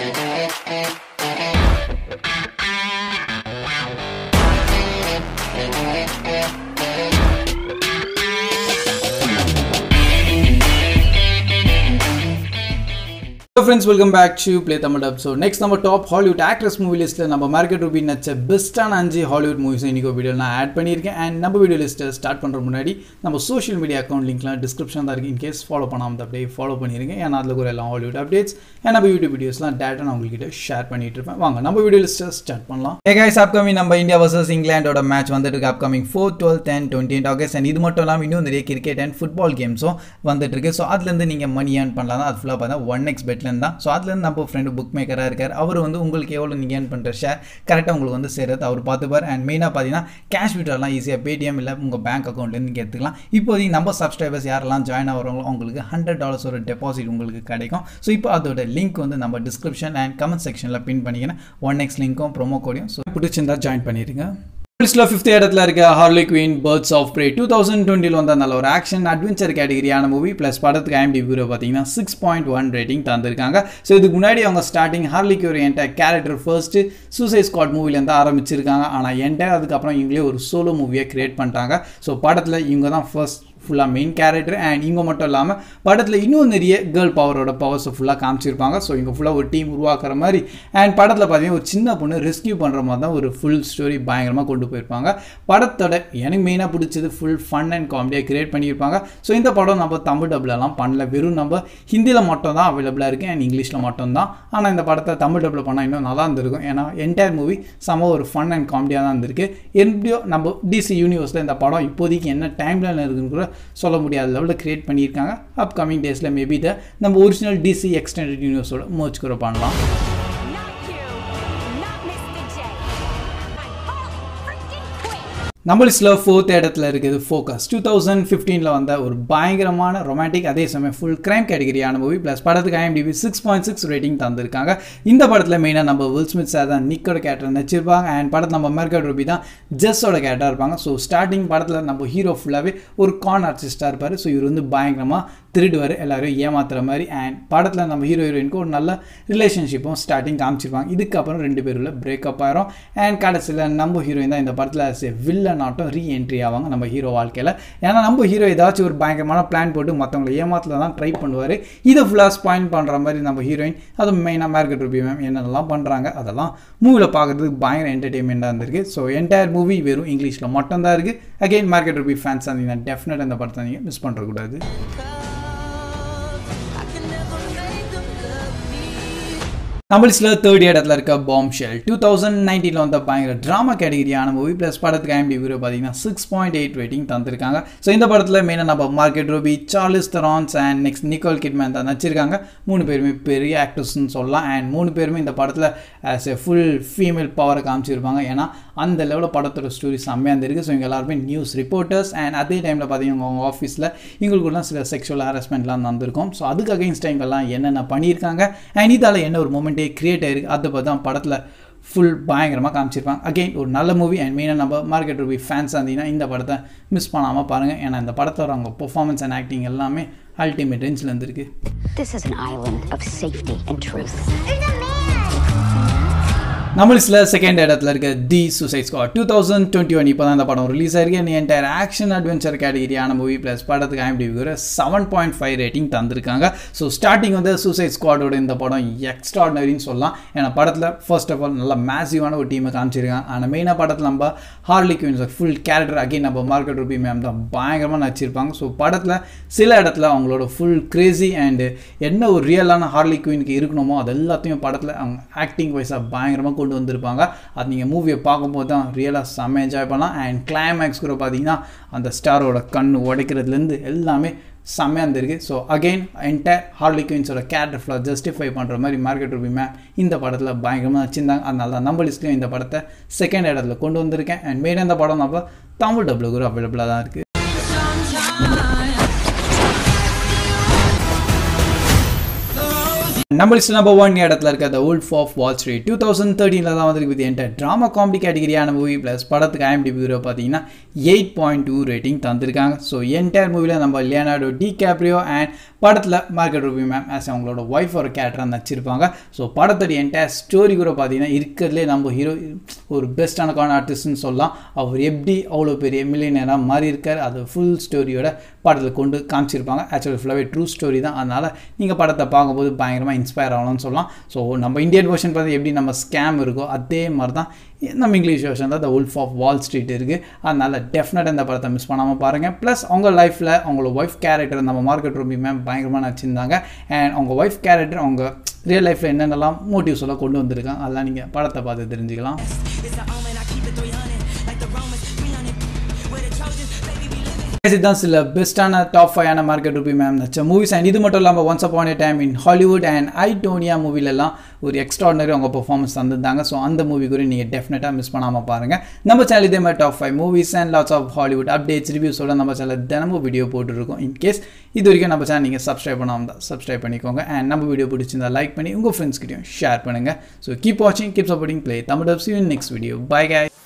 Friends welcome back to play Tamil dub so next நம்ம top Hollywood actress movie லிஸ்ட்டில் நம்ம Margot Robbie நச்ச பெஸ்ட்டான அஞ்சு ஹாலிவுட் மூவிஸ் இன்னைக்கு வீடியோ நான் ஆட் பண்ணியிருக்கேன் அண்ட் நம்ம வீடியோ லிஸ்ட்டை ஸ்டார்ட் பண்ணுற முன்னாடி நம்ம சோஷியல் மீடியா அக்கௌண்ட் லிங்க்லாம் டிஸ்கிரிப்ஷன் தான் இருக்குது இன்கேஸ் ஃபாலோ பண்ணாமல் அப்படியே ஃபாலோ பண்ணிருங்க ஏன்னா அதில் கூட எல்லாம் ஹாலிவுட் அப்டேட்ஸ் ஏன் நம்ம யூடியூப் வீடியோஸ்லாம் டேட்டா நான் உங்ககிட்ட ஷேர் பண்ணிட்டு இருப்பேன் வாங்க நம்ம வீடியோ லிஸ்ட்டை ஸ்டார்ட் பண்ணலாம் ஏ கைஸ் அப்கமிங் நம்ம இந்தியா வர்சஸ் இங்கிலாண்டோட மேட்ச் வந்துட்டு இருக்கு upcoming four twelve ten twenty eight August and இது மட்டும் இல்லாமல் இன்னும் நிறைய கிரிக்கெட் அண்ட் ஃபுட்பால் கேம்ஸும் வந்துட்டு இருக்கு ஸோ அதுலேருந்து நீங்கள் மணி ஏர்ன் பண்ணலாம் அது ஃபுல்லாக பார்த்தா ஒன் எக்ஸ் பெட்லேருந்து தான் ஸோ அதுலேருந்து நம்ம ஃப்ரெண்டு புக் மேக்கராக இருக்கார் அவர் வந்து உங்களுக்கு எவ்வளோ நீங்கள் ஏர்ன் பண்ணுற ஷேர் கரெக்டாக உங்களுக்கு வந்து சேரது அவர் பார்த்துப்பார் அண்ட் மெயினாக பார்த்தீங்கன்னா கேஷ் விட்ரெல்லாம் ஈஸியாக பேடிஎம் இல்லை உங்கள் பேங்க் அக்கௌண்ட்லேருந்து நீங்கள் எடுத்துக்கலாம் இப்போதைக்கு நம்ம சப்ஸ்கிரைபர்ஸ் யாரெல்லாம் ஜாயின் ஆகிறவங்களோ அவங்களுக்கு ஹண்ட்ரட் டாலர்ஸ் ஒரு டெபாசிட் உங்களுக்கு கிடைக்கும் ஸோ இப்போ அதோட லிங்க் வந்து நம்ம டிஸ்கிரிப்ஷன் அண்ட் கமெண்ட் செக்ஷனில் பின் பண்ணிக்கிறேன் ஒன் எக்ஸ் லிங்க்கும் ப்ரோமோ கோடையும் ஸோ பிடிச்சிருந்தா ஜாயின் பண்ணிடுங்க லிஸ்ட்டில் ஃபிஃப்த் இடத்துல இருக்க Harley Quinn Birds of Prey two thousand டுவெண்ட்டில் வந்த நல்ல ஒரு ஆக்ஷன் அட்வென்ச்சர் கேட்டகரியான மூவி ப்ளஸ் படத்துக்கு ஐஎம்டி வியூரோ பார்த்தீங்கன்னா சிக்ஸ் பாயிண்ட் ஒன் ரேட்டிங் தந்திருக்காங்க ஸோ இதுக்கு முன்னாடி அவங்க ஸ்டார்டிங் ஹார்லிக்கு ஒரு என்ட கேரக்டர் ஃபர்ஸ்ட்டு சூசைட் ஸ்குவாட் மூவிலேருந்து ஆரம்பிச்சிருக்காங்க ஆனால் என்ட அதுக்கப்புறம் இவங்களே ஒரு சோலோ மூவியை கிரியேட் பண்ணிட்டாங்க ஸோ படத்தில் இவங்க தான் ஃபர்ஸ்ட் ஃபுல்லாக மெயின் கேரக்டர் அண்ட் இங்கே மட்டும் இல்லாமல் படத்தில் இன்னும் நிறைய கேர்ள் பவரோட பவர்ஸை ஃபுல்லாக காமிச்சிருப்பாங்க ஸோ இங்கே ஃபுல்லாக ஒரு டீம் உருவாக்குற மாதிரி அண்ட் படத்தில் பார்த்தீங்கன்னா ஒரு சின்ன பொண்ணு ரெஸ்கியூ பண்ணுற மாதிரி தான் ஒரு ஃபுல் ஸ்டோரி பயங்கரமாக கொண்டு போயிருப்பாங்க படத்தோட எனக்கு மெயினாக பிடிச்சது ஃபுல் ஃபன் அண்ட் காமெடியாக கிரியேட் பண்ணியிருப்பாங்க ஸோ இந்த படம் நம்ம தமிழ் டப்லலாம் பண்ணல வெறும் நம்ம ஹிந்தியில் மட்டும் தான் அவைலபிளாக இருக்குது அண்ட் இங்கிலீஷில் மட்டும் தான் ஆனால் இந்த படத்தை தமிழ் டப்பில் பண்ணால் இன்னும் நல்லா இருந்திருக்கும் ஏன்னா என்டையர் மூவி செம ஒரு ஃபன் அண்ட் காமெடியாக தான் இருந்திருக்கு எப்படியோ நம்ம டிசி யூனிவர்ஸில் இந்த படம் இப்போதைக்கு என்ன டைம்லைன் இருக்குன்னு கூட சொல்ல முடியாத லெவலில் க்ரியேட் பண்ணியிருக்காங்க அப்கமிங் டேஸில் மேபி இதை நம்ம ஒரிஜினல் டிசி எக்ஸ்டெண்டட் யூனிவர்ஸோட மோச் கூட பண்ணலாம் Not you, not Mr. J. I'm Harley freaking Quinn. நம்ம லிஸ்ட்டில் ஃபோர்த் இடத்துல இருக்குது ஃபோக்கஸ் டூ தௌசண்ட் ஃபிஃப்டீனில் வந்த ஒரு பயங்கரமான ரொமான்டிக் அதே சமயம் ஃபுல் கிரைம் கேட்டகரியான மூவி ப்ளஸ் படத்துக்கு IMDb six point six rating தந்திருக்காங்க இந்த படத்தில் மெயினாக நம்ம வில் ஸ்மித் சார் தான் நிக்கோட கேரக்டர் நடிச்சிருப்பாங்க அண்ட் படத்தில் நம்ம மெர்கட் ரூபி தான் ஜெஸ்ஸோட கேரக்டர் இருப்பாங்க ஸோ ஸ்டார்டிங் படத்தில் நம்ம ஹீரோ ஃபுல்லாகவே ஒரு கான் ஆர்டிஸ்டாக இருப்பார் ஸோ இவர் வந்து பயங்கரமாக திருடுவார் எல்லாரையும் ஏமாத்துற மாதிரி அண்ட் படத்தில் நம்ம ஹீரோ ஹீரோயினுக்கு ஒரு நல்ல ரிலேஷன்ஷிப்பும் ஸ்டார்டிங் காமிச்சிருப்பாங்க இதுக்கப்புறம் ரெண்டு பேருள்ள பிரேக்கப் ஆயிரும் அண்ட் கடைசியில் நம்ம ஹீரோயின் தான் இந்த படத்தில் வில்லன் ஆட்டம் ரீஎன்ட்ரி ஆவாங்க நம்ம ஹீரோ வாழ்க்கையில் ஏன்னா நம்ம ஹீரோ ஏதாச்சும் ஒரு பயங்கரமான பிளான் போட்டு மற்றவங்களை ஏமாத்துல தான் ட்ரை பண்ணுவார் இதை ஃபுல்லாக ஸ்பாயின் பண்ணுற மாதிரி நம்ம ஹீரோயின் அது மெயினாக மார்க்கெட் ரூபி மேம் என்னென்னலாம் பண்ணுறாங்க அதெல்லாம் மூவியில் பார்க்குறதுக்கு பயங்கர என்டர்டெயின்மெண்ட்டாக இருந்திருக்கு ஸோ என்டையர் மூவி வெறும் இங்கிலீஷில் மட்டும்தான் இருக்குது அகைன் மார்க்கெட் ரூபி ஃபேன்ஸ் இருந்தீங்கன்னா டெஃபினட் இந்த படத்தை நீங்கள் மிஸ் பண்ணுறக்கூடாது நம்ம லிஸ்ட்டில் தேர்ட் இடத்துல இருக்க பாம் ஷெல் டூ தௌசண்ட் நைன்டீனில் வந்த பயங்கர ட்ராமா கேட்டகரியான மூவி ப்ளஸ் படத்துக்கு ஐஎம்டி வியூரோ பார்த்தீங்கன்னா சிக்ஸ் பாயிண்ட் எயிட் ரேட்டிங் தந்திருக்காங்க ஸோ இந்த படத்தில் மெயினாக நம்ம Margot Robbie Charlize Theron and next Nicole Kidman தான் நடிச்சிருக்காங்க மூணு பேருமே பெரிய ஆக்டர்ஸ்னு சொல்லலாம் அண்ட் மூணு பேருமே இந்த படத்தில் ஆஸ் எ ஃபுல் ஃபீமேல் பவரை காமிச்சிருப்பாங்க ஏன்னா அந்த லெவலில் படத்தோட ஸ்டோரி செம்மையாக இருந்திருக்கு ஸோ இவங்க எல்லாருமே நியூஸ் ரிப்போர்ட்டர்ஸ் அண்ட் அதே டைமில் பார்த்தீங்கன்னா அவங்க ஆஃபீஸில் இவங்களுக்குலாம் சில செக்ஷுவல் ஹாரஸ்மெண்ட்லாம் நடந்திருக்கும் ஸோ அதுக்கு அகைன்ஸ்ட் இவங்கெல்லாம் என்னென்ன பண்ணியிருக்காங்க அண்ட் இதால் என்ன ஒரு மூமெண்ட்டே கிரியேட் ஆயிருக்கு அதை பார்த்து தான் படத்தில் ஃபுல் பயங்கரமாக காமிச்சிருப்பாங்க அகைன் ஒரு நல்ல மூவி அண்ட் மெயினாக நம்ம மார்க்கெட் ரூபி ஃபேன்ஸ் இருந்தீங்கன்னா இந்த படத்தை மிஸ் பண்ணாமல் பாருங்கள் ஏன்னா இந்த படத்தோட அவங்க பெர்ஃபார்மன்ஸ் அண்ட் ஆக்டிங் எல்லாமே அல்டிமேட் ரேஞ்சில் இருந்திருக்கு This is an island of safety and truth. நம்ம லிஸ்ட்டில் செகண்ட் இடத்துல இருக்க the Suicide Squad two thousand twenty one இப்போ தான் இந்த படம் ரிலீஸ் ஆயிருக்கு நீ என்டையர் ஆக்ஷன் அட்வென்ச்சர் கேட்டகிரியான மூவி ப்ளஸ் படத்துக்கு ஐஎம்டிவி ஒரு செவன் பாயிண்ட் ஃபைவ் ரேட்டிங் தந்திருக்காங்க ஸோ ஸ்டார்டிங் வந்து சூசைட் ஸ்குவாடோட இந்த படம் எக்ஸ்ட்ராடினரின்னு சொல்லலாம் ஏன்னா படத்தில் ஃபர்ஸ்ட் ஆஃப் ஆல் நல்லா மேசிவான ஒரு டீமை காமிச்சிருக்காங்க ஆனால் மெயினாக படத்தில் நம்ம Harley Quinn's full character again நம்ம மார்க்கெட் ரூபி மேம் தான் பயங்கரமாக நடிச்சிருப்பாங்க ஸோ படத்தில் சில இடத்துல அவங்களோட ஃபுல் கிரேசி அண்டு என்ன ஒரு ரியலான ஹார்லி குயினுக்கு இருக்கணுமோ அது எல்லாத்தையும் படத்தில் அவங்க ஆக்டிங் வைஸாக பயங்கரமாக கொண்டு வந்திருப்பாங்க அது நீங்கள் மூவியை பார்க்கும்போது தான் ரியலாக செம்ம என்ஜாய் பண்ணலாம் அண்ட் கிளைமேக்ஸ் கூட பார்த்தீங்கன்னா அந்த ஸ்டாரோட கண் உடைக்கிறதுலேருந்து எல்லாமே செம்மையாக இருந்திருக்கு ஸோ அகெயின் என்டையர் ஹார்லி குயின்ஸோட கேரக்டர் ஃபுல்லாக ஜஸ்டிஃபை பண்ணுற மாதிரி மார்க்கெட் ரூபி மேம் இந்த படத்தில் பயங்கரமாக வச்சுருந்தாங்க அதனால தான் நம்ம லிஸ்ட்லேயும் இந்த படத்தை செகண்ட் இடத்துல கொண்டு வந்திருக்கேன் அண்ட் மெயின் இந்த படம் நம்ம தமிழ் டபுள் கூட அவைலபிளாக தான் இருக்குது நம்ம லிஸ்ட் நம்பர் ஒன் இடத்துல இருக்க the Wolf of Wall Street two thousand தேர்ட்டீனில் தான் வந்து வித் என்டர் ட்ராமா காமெடி கேட்டகரியான மூவி ப்ளஸ் படத்துக்கு ஐஎம்டிபி ஹீரோ பார்த்தீங்கன்னா எயிட் பாயிண்ட் டூ ரேட்டிங் தந்திருக்காங்க ஸோ என்டையர் மூவியில் நம்ம லியனார்டோ டி கேப்ரியோ அண்ட் படத்தில் மார்க்கெட் ரூபி மேம் ஆஸ் அவங்களோட ஒய்ஃப் ஒரு கேரக்டராக நடிச்சிருப்பாங்க ஸோ படத்தோட என்டையர் ஸ்டோரி கூட பார்த்தீங்கன்னா இருக்கிறதுலே நம்ம ஹீரோ ஒரு பெஸ்ட்டான கான் ஆர்டிஸ்ட்னு சொல்லலாம் அவர் எப்படி அவ்வளோ பெரிய மில்லியனராக மாறி இருக்கார் அது ஃபுல் ஸ்டோரியோட படத்தில் கொண்டு காமிச்சிருப்பாங்க ஆக்சுவலி ஃபுல்லாகவே ட்ரூ ஸ்டோரி தான் அதனால் நீங்கள் படத்தை பார்க்கும்போது பயங்கரமாக இன்ஸ்பயர் ஆகலாம்னு சொல்லலாம் ஸோ நம்ம இந்தியன் வெர்ஷன் பார்த்து எப்படி நம்ம ஸ்கேம் இருக்கோ அதே மாதிரி தான் நம்ம இங்கிலீஷ் வெர்ஷன் தான் the Wolf of Wall Street இருக்குது அதனால் டெஃபினட்டாக இந்த படத்தை மிஸ் பண்ணாமல் பாருங்கள் ப்ளஸ் அவங்க லைஃப்பில் அவங்களோட ஒய்ஃப் கேரக்டர் நம்ம மார்க்கெட் ரூபி மேம் பயங்கரமாக நடிச்சிருந்தாங்க அண்ட் அவங்க ஒய்ஃப் கேரக்டர் அவங்க ரியல் லைஃப்பில் என்னென்னலாம் மோட்டிவ்ஸ் எல்லாம் கொண்டு வந்திருக்காங்க அதெல்லாம் நீங்கள் படத்தை பார்த்து தெரிஞ்சுக்கலாம் இதுதான் சில பெஸ்ட்டான டாப் ஃபைவான மார்க்கெட் ரூபி மேம் நச்ச மூவிஸ் அண்ட் இது மட்டும் இல்லாமல் once upon a time in Hollywood and I Tonya மூவிலெல்லாம் ஒரு எக்ஸ்ட்ராடனரி அவங்க பர்ஃபார்மன்ஸ் தந்திருந்தாங்க ஸோ அந்த மூவி கூட நீங்கள் டெஃபினட்டாக மிஸ் பண்ணாமல் பாருங்கள் நம்ம சேனல் இதே மாதிரி top five movies and lots of Hollywood updates ரிவ்யூஸோட நம்ம சேனல் தினமும் வீடியோ போட்டுருக்கோம் இன்கேஸ் இது வரைக்கும் நம்ம சேனல் நீங்கள் சப்ஸ்கிரைப் பண்ணாமல் தான் சப்ஸ்கிரைப் பண்ணிக்கோங்க அண்ட் நம்ம வீடியோ பிடிச்சிருந்தா லைக் பண்ணி உங்கள் ஃப்ரெண்ட்ஸ்கிட்டையும் ஷேர் பண்ணுங்கள் ஸோ கீப் வாட்சிங் keep supporting play Tamil dubs you next video bye guys